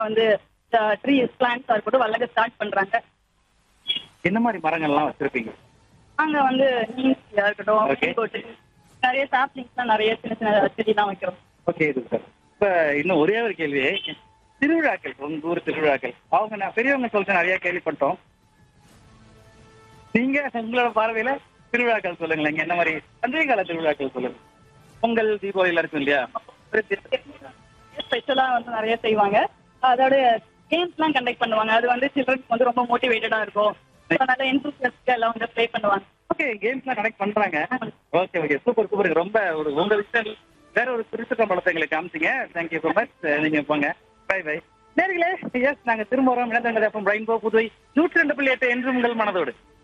வந்து ட்ரீ பிளான்ஸா இருக்கட்டும் வளர்க்க ஸ்டார்ட் பண்றாங்க என்ன மாதிரி மரங்கள்லாம் வச்சிருப்பீங்க அங்க வந்து நீம்ஸா இருக்கட்டும் Okay. கோட்டு நிறைய சாப்லிங்ஸ்லாம் நிறைய சின்ன சின்ன செடிலாம் வைக்கிறோம் ஓகே இது சார் இப்ப இன்னும் ஒரே ஒரு கேள்வி திருவிழாக்கள் உங்க ஊர் திருவிழாக்கள் அவங்க நான் பெரியவங்க சொல்லிட்டு நிறைய கேள்விப்பட்டோம் நீங்க உங்களோட பார்வையில திருவிழாக்கள் சொல்லுங்களேன் இங்க என்ன மாதிரி பண்டிகை கால திருவிழாக்கள் சொல்லுங்க பொங்கல் தீபாவளியில இருக்கும் இல்லையா ஸ்பெஷலா வந்து நிறைய செய்வாங்க அதோட கேம்ஸ்லாம் கண்டக்ட் பண்ணுவாங்க அது வந்து சில்ட்ரன்ஸ் வந்து ரொம்ப மோட்டிவேட்டடா இருக்கும் So, நல்ல என்தூசியஸ்டா எல்லாம் வந்து ப்ளே பண்ணுவாங்க ஓகே கேம்ஸ்லாம் கனெக்ட் பண்றாங்க ஓகே ஓகே சூப்பர் சூப்பர் ரொம்ப ஒரு உங்க விஷயம் வேற ஒரு குறிப்பிட்ட படத்தை எங்களுக்கு காமிச்சிங்க தேங்க்யூ ஸோ மச் நீங்க போங்க பை பை நேர்களே எஸ் நாங்க திரும்ப வரோம் இணைந்தங்கள் எஃப்எம் ரெயின்போ புதுவை நூற்றி ரெண்டு புள்ளி எட்டு என்று உங்கள் மனதோடு